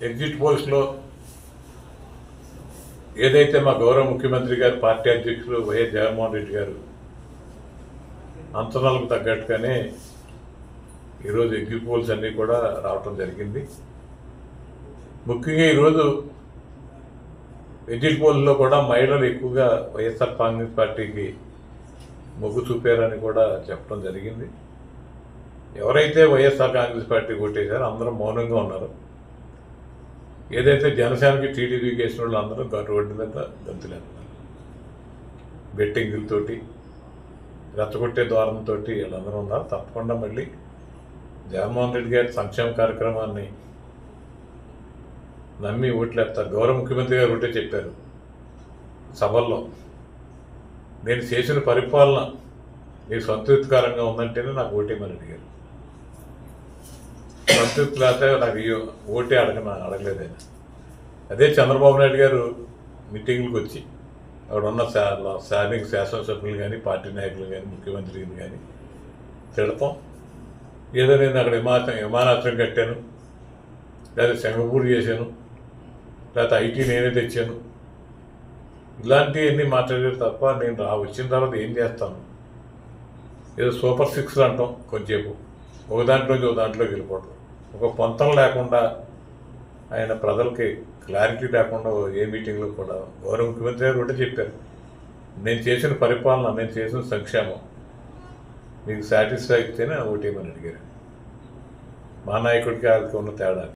exit పోల్స్లో ఏదైతే మా గౌరవ ముఖ్యమంత్రి గారు పార్టీ అధ్యక్షులు వైఎస్ జగన్మోహన్ రెడ్డి గారు అంచనాలకు తగ్గట్టుగానే ఈరోజు ఎగ్జిట్ పోల్స్ అన్నీ కూడా రావటం జరిగింది ముఖ్యంగా ఈరోజు ఎగ్జిట్ పోల్లో కూడా మహిళలు ఎక్కువగా వైఎస్ఆర్ కాంగ్రెస్ పార్టీకి మొగ్గు చూపారని కూడా చెప్పడం జరిగింది ఎవరైతే వైఎస్ఆర్ కాంగ్రెస్ పార్టీ కొట్టేశారో అందరూ మౌనంగా ఉన్నారు ఏదైతే జనసేనకి టీడీపీకి వేసిన వాళ్ళు అందరూ గా- రోడ్డు మీద గంతులేస్తున్నారు బెట్టింగులతోటి రెచ్చగొట్టే ద్వారంతో వీళ్ళందరూ ఉన్నారు తప్పకుండా మళ్ళీ జగన్మోహన్ రెడ్డి గారి సంక్షేమ కార్యక్రమాన్ని నమ్మి ఓట్లేస్తారు గౌరవ ముఖ్యమంత్రి గారు ఒకటే చెప్పారు సభల్లో నేను చేసిన పరిపాలన మీకు సంతృప్తికరంగా ఉందంటేనే నాకు ఓటేమని అడిగారు సంతృప్తి లేకపోతే నాకు ఇయ్యో ఓటే అడగన అడగలేదు ఆయన అదే చంద్రబాబు నాయుడు గారు మీటింగ్లకు వచ్చి అక్కడ ఉన్న శా- స్థానిక శాసనసభ్యులు కానీ పార్టీ నాయకులు కానీ ముఖ్యమంత్రిని కానీ తిడతాం ఏదో నేను అక్కడ విమాన విమానాశ్రయం కట్టాను లేదా సింగపూర్ చేశాను లేకపోతే ఐటీ నేనే తెచ్చాను ఇలాంటివన్నీ మాట్లాడారు తప్ప నేను రా వచ్చిన తర్వాత ఏం చేస్తాను ఏదో సూపర్ సిక్స్ అంటాం కొంచెంసేపు ఒక దాంట్లోంచి ఒక దాంట్లోకి వెళ్ళిపోవడం ఒక పొంతం లేకుండా ఆయన ప్రజలకి క్లారిటీ లేకుండా ఏ మీటింగ్లో కూడా గౌరవ ముఖ్యమంత్రి గారు కూడా చెప్పారు నేను చేసిన పరిపాలన నేను చేసిన సంక్షేమం మీకు సాటిస్ఫై అయితేనే ఓటేమని అడిగారు మా నాయకుడికి వాళ్ళకి ఉన్న తేడా